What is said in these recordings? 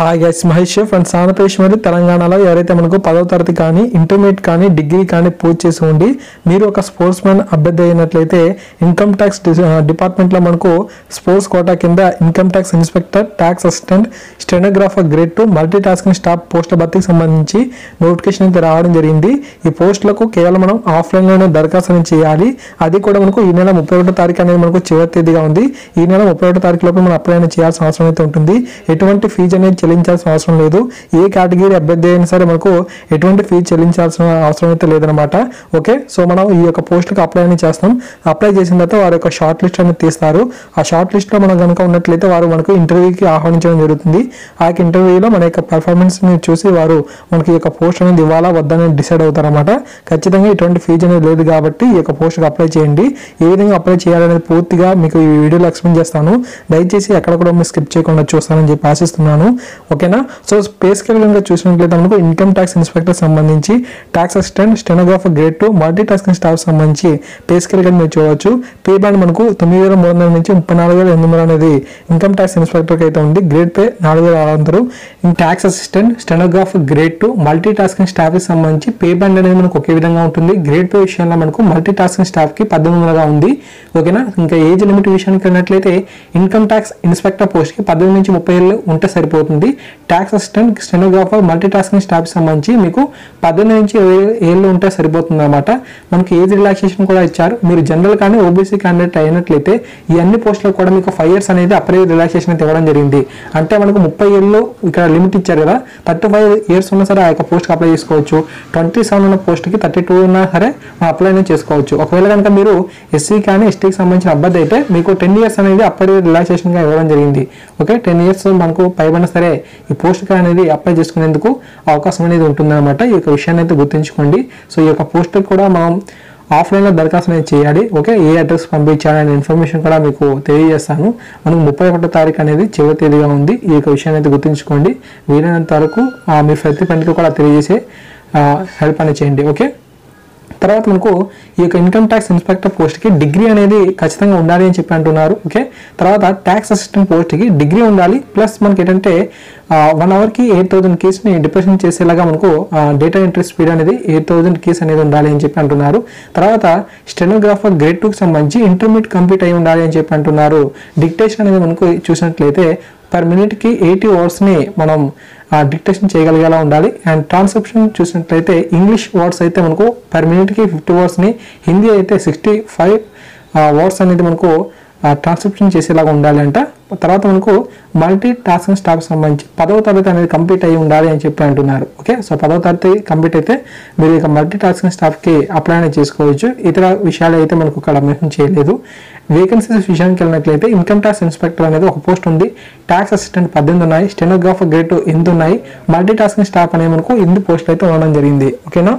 hi guys Mahesh friends Andhra Pradesh మరియు తెలంగాణలో ఎవరైతే మనకు పదవ తరగతి కానీ ఇంటర్మీడియట్ కానీ డిగ్రీ కానీ పూర్తి చేసి ఉండి మీరు ఒక స్పోర్ట్స్ మ్యాన్ అభ్యర్థి అయినట్లయితే ఇన్కమ్ ట్యాక్స్ డిపార్ట్మెంట్లో మనకు స్పోర్ట్స్ కోటా కింద income tax inspector tax assistant stenographer grade two multi tasking staff పోస్టుల భర్తీకి సంబంధించి నోటిఫికేషన్ అయితే రావడం జరిగింది ఈ పోస్టులకు కేవలం మనం ఆఫ్లైన్లోనే దరఖాస్తు అనేది చేయాలి అది కూడా మనకు ఈ నెల ముప్పై ఒకటో తారీఖు అనేది మనకు చివరి తేదీగా ఉంది ఈ నెల ముప్పై ఒకటో తారీఖు లోపు మనం అప్లై అనేది చేయాల్సిన అవసరం అయితే ఉంటుంది ఎటువంటి ఫీజు అనేది చెల్లించాల్సిన అవసరం లేదు ఏ కేటగిరీ అభ్యర్థి అయినా సరే మనకు ఎటువంటి ఫీజు చెల్లించాల్సిన అవసరం అయితే లేదనమాట ఓకే సో మనం ఈ యొక్క పోస్ట్కి అప్లై అనేది చేస్తాం అప్లై చేసిన తర్వాత వారి యొక్క షార్ట్ లిస్ట్ అనేది తీస్తారు ఆ షార్ట్ లిస్ట్లో మనం కనుక ఉన్నట్లయితే వారు మనకు ఇంటర్వ్యూకి ఆహ్వానించడం జరుగుతుంది ఆ యొక్క ఇంటర్వ్యూలో మన యొక్క పర్ఫార్మెన్స్ని చూసి వారు మనకి ఈ యొక్క పోస్ట్ అనేది ఇవ్వాలా వద్దని డిసైడ్ అవుతారన్నమాట ఖచ్చితంగా ఇటువంటి ఫీజు అనేది లేదు కాబట్టి ఈ యొక్క పోస్ట్కి అప్లై చేయండి ఏ విధంగా అప్లై చేయాలనేది పూర్తిగా మీకు ఈ వీడియోలో ఎక్స్ప్లెయిన్ చేస్తాను దయచేసి ఎక్కడ కూడా మీరు స్కిప్ చేయకుండా చూస్తానని చెప్పి ఆశిస్తున్నాను ఓకేనా సో పే స్కేల్ కనుక చూసినట్లయితే మనకు ఇన్కమ్ ట్యాక్స్ ఇన్స్పెక్టర్ సంబంధించి tax assistant stenographer grade two multi tasking staff సంబంధించి పే స్కేల్ కనుక మీరు చూడవచ్చు పే బ్యాండ్ మనకు తొమ్మిది వేల మూడు వందల నుంచి ముప్పై నాలుగు వేల ఎనిమిది వందలు అనేది ఇన్కమ్ ట్యాక్స్ ఇన్స్పెక్టర్కి అయితే ఉంది గ్రేడ్ పే నాలుగు వేల ఆరు వందలు tax assistant stenographer grade two multi tasking స్టాఫ్కి సంబంధించి పే బ్యాండ్ అనేది మనకు ఒకే విధంగా ఉంటుంది గ్రేడ్ పే విషయంలో మనకు మల్టీ టాస్కింగ్ స్టాఫ్కి పద్దెనిమిది వందలుగా ఉంది ఓకేనా ఇంకా ఏజ్ లిమిట్ విషయానికి వెళ్ళినట్లయితే ఇన్కమ్ ట్యాక్స్ ఇన్స్పెక్టర్ పోస్ట్కి పద్దెనిమిది నుంచి ముప్పై ఏళ్ళు ఉంటే సరిపోతుంది tax assistant stenographer multi tasking staff సంబంధించి మీకు పద్దెనిమిది నుంచి ఇరవై ఏళ్ళు ఉంటే సరిపోతుంది అనమాట మనకి ఏజ్ రిలాక్సేషన్ కూడా ఇచ్చారు మీరు జనరల్ కానీ ఓబీసీ క్యాండిడేట్ అయినట్లయితే ఈ అన్ని పోస్టులకు కూడా మీకు ఫైవ్ ఇయర్స్ అనేది అప్లై రిలాక్సేషన్ అయితే ఇవ్వడం జరిగింది అంటే మనకు ముప్పై ఏళ్ళు ఇక్కడ లిమిట్ ఇచ్చారు కదా థర్టీ ఫైవ్ ఇయర్స్ ఉన్నా సరే ఆ యొక్క పోస్ట్కి అప్లై చేసుకోవచ్చు ట్వంటీ సెవెన్ ఉన్న పోస్ట్కి థర్టీ టూ ఉన్నా సరే మనం అప్లై అనేది చేసుకోవచ్చు ఒకవేళ కనుక మీరు ఎస్సీ కానీ ఎస్టీకి సంబంధించిన అబ్బాయి అయితే మీకు టెన్ ఇయర్స్ అనేది అప్పటి రిలాక్సేషన్గా ఇవ్వడం జరిగింది ఓకే టెన్ ఇయర్స్ మనకు పైబడిన సరే ఈ పోస్ట్కి అనేది అప్లై చేసుకునేందుకు అవకాశం అనేది ఉంటుందన్నమాట ఈ యొక్క విషయాన్ని అయితే గుర్తుంచుకోండి సో ఈ యొక్క పోస్ట్కి కూడా మనం ఆఫ్లైన్లో దరఖాస్తు అనేది చేయాలి ఓకే ఏ అడ్రస్ పంపించాలి అనే ఇన్ఫర్మేషన్ కూడా మీకు తెలియజేస్తాను మనకు ముప్పై ఒకటో తారీఖు అనేది చివరి తేదీగా ఉంది ఈ యొక్క విషయాన్ని అయితే గుర్తుంచుకోండి వీలైనంత వరకు ఆ, మీ ప్రతి పనికి కూడా తెలియజేసే హెల్ప్ అనేది చేయండి ఓకే తర్వాత మనకు ఈ యొక్క ఇన్కమ్ ట్యాక్స్ ఇన్స్పెక్టర్ పోస్ట్కి డిగ్రీ అనేది ఖచ్చితంగా ఉండాలి అని చెప్పి అంటున్నారు ఓకే తర్వాత ట్యాక్స్ అసిస్టెంట్ పోస్ట్కి డిగ్రీ ఉండాలి ప్లస్ మనకి ఏంటంటే వన్ అవర్కి ఎయిట్ థౌసండ్ కీస్ని డిప్రెషన్ చేసేలాగా మనకు డేటా ఎంట్రీ స్పీడ్ అనేది ఎయిట్ థౌసండ్ కీస్ అనేది ఉండాలి అని చెప్పి అంటున్నారు తర్వాత స్టెనోగ్రాఫర్ గ్రేడ్ టూకి సంబంధించి ఇంటర్మీడియట్ కంప్లీట్ అయి ఉండాలి అని చెప్పి అంటున్నారు డిక్టేషన్ అనేది మనకు చూసినట్లయితే పర్ మినిట్కి ఎయిటీ వర్డ్స్ని మనం డిక్టేషన్ చేయగలిగేలా ఉండాలి అండ్ ట్రాన్స్క్రిప్షన్ చూసినట్లయితే ఇంగ్లీష్ వర్డ్స్ అయితే మనకు పర్ మినిట్కి ఫిఫ్టీ వర్డ్స్ని హిందీ అయితే సిక్స్టీ ఫైవ్ వర్డ్స్ అనేది మనకు ట్రాన్స్క్రిప్షన్ చేసేలాగా ఉండాలి అంట తర్వాత మనకు మల్టీ టాస్కింగ్ స్టాఫ్ సంబంధించి పదవ తరగతి అనేది కంప్లీట్ అయ్యి ఉండాలి అని చెప్పి అంటున్నారు ఓకే సో పదవ తరగతి కంప్లీట్ అయితే మీరు ఇక మల్టీ టాస్కింగ్ స్టాఫ్కి అప్లై అనేది చేసుకోవచ్చు ఇతర విషయాలు అయితే మనకు ఇక్కడ మెన్షన్ చేయలేదు వేకెన్సీస్ విషయానికి వెళ్ళినట్లయితే ఇన్కమ్ ట్యాక్స్ ఇన్స్పెక్టర్ అనేది ఒక పోస్ట్ ఉంది ట్యాక్స్ అసిస్టెంట్ పద్దెనిమిది ఉన్నాయి స్టెనోగ్రాఫర్ గ్రేడ్ ఎనిమిది ఉన్నాయి మల్టీ టాస్కింగ్ స్టాఫ్ అనేది మనకు ఎనిమిది పోస్టులు అయితే ఉండడం జరిగింది ఓకేనా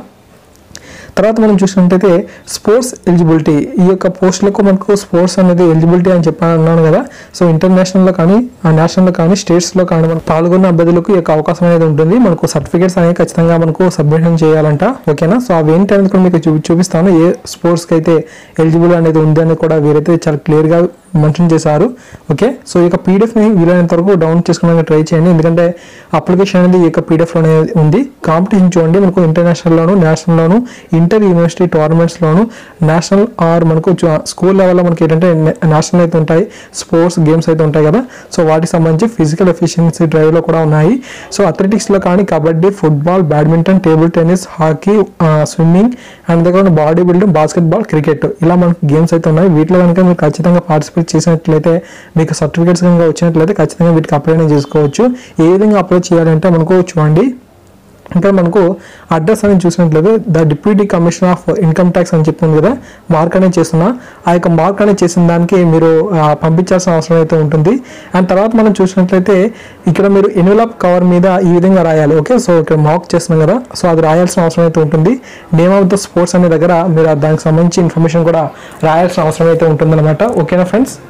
తర్వాత మనం చూసినట్టయితే స్పోర్ట్స్ ఎలిజిబిలిటీ ఈ యొక్క పోస్టులకు మనకు స్పోర్ట్స్ అనేది ఎలిజిబిలిటీ అని చెప్పాను అన్నాను కదా సో ఇంటర్నేషనల్లో కానీ నేషనల్లో కానీ స్టేట్స్లో కానీ మనం పాల్గొన్న అభ్యర్థులకు ఈ యొక్క అవకాశం అనేది ఉంటుంది మనకు సర్టిఫికేట్స్ అనేవి ఖచ్చితంగా మనకు సబ్మిషన్ చేయాలంట ఓకేనా సో అవి ఏంటి అనేది కూడా మీకు చూ చూపిస్తాను ఏ స్పోర్ట్స్కి అయితే ఎలిజిబుల్ అనేది ఉంది అని కూడా వీరైతే చాలా క్లియర్గా మెన్షన్ చేశారు ఓకే సో ఈ యొక్క పీడిఎఫ్ని వీలైనంత వరకు డౌన్లోడ్ చేసుకోవడానికి ట్రై చేయండి ఎందుకంటే అప్లికేషన్ అనేది ఈ యొక్క పీడిఎఫ్లోనే ఉంది కాంపిటీషన్ చూడండి మనకు ఇంటర్నేషనల్లోను నేషనల్లోను ఇంటర్ యూనివర్సిటీ టోర్నమెంట్స్లోను నేషనల్ ఆర్ మనకు స్కూల్ లెవెల్లో మనకి ఏంటంటే నేషనల్ అయితే ఉంటాయి స్పోర్ట్స్ గేమ్స్ అయితే ఉంటాయి కదా సో వాటికి సంబంధించి ఫిజికల్ ఎఫిషియన్సీ డ్రైవ్లో కూడా ఉన్నాయి సో అథ్లెటిక్స్లో కానీ kabaddi football badminton table tennis hockey swimming and దగ్గర బాడీ బిల్డింగ్ బాస్కెట్బాల్ క్రికెట్ ఇలా మనకి గేమ్స్ అయితే ఉన్నాయి వీటిలో కనుక మీరు ఖచ్చితంగా పార్టిసిపేట్ చేసినట్లయితే మీకు సర్టిఫికేట్స్ కనుక వచ్చినట్లయితే ఖచ్చితంగా వీటికి అప్లై అనేది చేసుకోవచ్చు ఏ విధంగా అప్లై చేయాలంటే మనకు చూడండి ఇంకా మనకు అడ్రస్ అనేది చూసినట్లయితే the deputy commissioner of income tax అని చెప్పింది కదా మార్క్ అనేది చేస్తున్నా ఆ యొక్క మార్క్ అనేది చేసిన దానికి మీరు ఆ, పంపించాల్సిన అవసరం అయితే ఉంటుంది అండ్ తర్వాత మనం చూసినట్లయితే ఇక్కడ మీరు ఎన్వలప్ కవర్ మీద ఈ విధంగా రాయాలి ఓకే సో ఇక్కడ మార్క్ చేస్తున్నాం కదా సో అది రాయాల్సిన అవసరం అయితే ఉంటుంది నేమ్ ఆఫ్ ద స్పోర్ట్స్ అనే దగ్గర మీరు దానికి సంబంధించి ఇన్ఫర్మేషన్ కూడా రాయాల్సిన అవసరం అయితే ఉంటుందన్నమాట ఓకేనా ఫ్రెండ్స్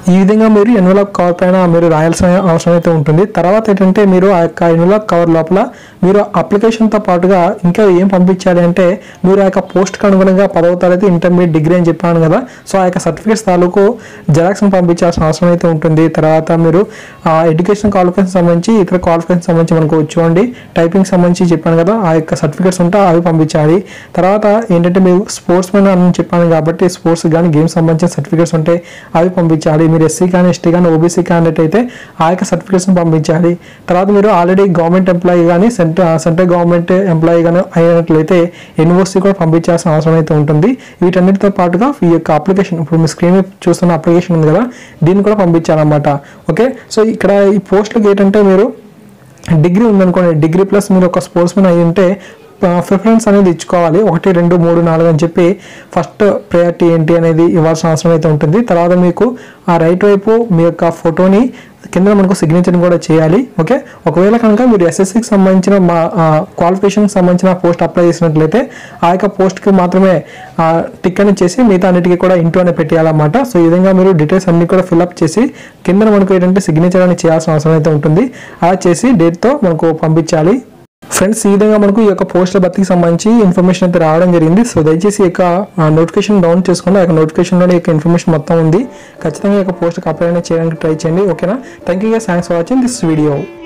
ఈ విధంగా మీరు ఎన్వలప్ కవర్ పైన మీరు రాయాల్సిన అవసరం అయితే ఉంటుంది తర్వాత ఏంటంటే మీరు ఆ యొక్క ఎన్వలప్ కవర్ లోపల మీరు అప్లికేషన్తో పాటుగా ఇంకా ఏం పంపించాలి అంటే మీరు ఆ యొక్క పోస్ట్కి అనుగుణంగా పదవ తరగతి ఇంటర్మీడియట్ డిగ్రీ అని చెప్పాను కదా సో ఆ యొక్క సర్టిఫికేట్స్ తాలూకు జెరాక్స్ని పంపించాల్సిన అవసరం అయితే ఉంటుంది తర్వాత మీరు ఆ ఎడ్యుకేషన్ క్వాలిఫికేషన్ సంబంధించి ఇతర క్వాలిఫికేషన్ సంబంధించి మనకు చూడండి టైపింగ్ సంబంధించి చెప్పాను కదా ఆ యొక్క సర్టిఫికేట్స్ ఉంటే అవి పంపించాలి తర్వాత ఏంటంటే మీరు స్పోర్ట్స్ మెన్ అని చెప్పాను కాబట్టి స్పోర్ట్స్ కానీ గేమ్స్ సంబంధించిన సర్టిఫికేట్స్ ఉంటే అవి పంపించాలి మీరు ఎస్సీ కానీ ఎస్టీ కానీ ఓబీసీ క్యాండిడేట్ అయితే ఆ యొక్క సర్టిఫికేట్స్ని పంపించాలి తర్వాత మీరు ఆల్రెడీ గవర్నమెంట్ ఎంప్లాయీ కానీ సెంట్రల్ సెంట్రల్ గవర్నమెంట్ ఎంప్లాయీ కానీ అయినట్లయితే ఎన్ఓసి కూడా పంపించాల్సిన అవసరం అయితే ఉంటుంది వీటన్నిటితో పాటుగా ఈ యొక్క అప్లికేషన్ ఇప్పుడు మీ స్క్రీన్ మీద చూస్తున్న అప్లికేషన్ ఉంది కదా దీన్ని కూడా పంపించాలన్నమాట ఓకే సో ఇక్కడ ఈ పోస్టులకి ఏంటంటే మీరు డిగ్రీ ఉందనుకోండి డిగ్రీ ప్లస్ మీరు ఒక స్పోర్ట్స్ మెన్ అయి ఉంటే ప్రిఫరెన్స్ అనేది ఇచ్చుకోవాలి ఒకటి రెండు మూడు నాలుగు అని చెప్పి ఫస్ట్ ప్రయారిటీ ఏంటి అనేది ఇవ్వాల్సిన అవసరం అయితే ఉంటుంది తర్వాత మీకు ఆ రైట్ వైపు మీ యొక్క ఫోటోని కింద మనకు సిగ్నేచర్ కూడా చేయాలి ఓకే ఒకవేళ కనుక మీరు ఎస్ఎస్సికి సంబంధించిన మా క్వాలిఫికేషన్కి సంబంధించిన పోస్ట్ అప్లై చేసినట్లయితే ఆ యొక్క పోస్ట్కి మాత్రమే టిక్ అని చేసి మిగతా అన్నిటికీ కూడా ఇంటూ అని పెట్టేయాలన్నమాట సో ఈ విధంగా మీరు డీటెయిల్స్ అన్ని కూడా ఫిల్అప్ చేసి కింద మనకు ఏంటంటే సిగ్నేచర్ అని చేయాల్సిన అవసరం అయితే ఉంటుంది అలా చేసి డేట్తో మనకు పంపించాలి ఫ్రెండ్స్ ఈ విధంగా మనకు ఈ యొక్క పోస్టుల భర్తీకి సంబంధించి ఇన్ఫర్మేషన్ అయితే రావడం జరిగింది సో దయచేసి ఈ యొక్క నోటిఫికేషన్ డౌన్ చేసుకోండి ఆ యొక్క నోటిఫికేషన్లో ఈ యొక్క ఇన్ఫర్మేషన్ మొత్తం ఉంది ఖచ్చితంగా ఈ యొక్క పోస్ట్కి అప్లై అనేది చేయడానికి ట్రై చేయండి ఓకేనా thank you thanks for watching this video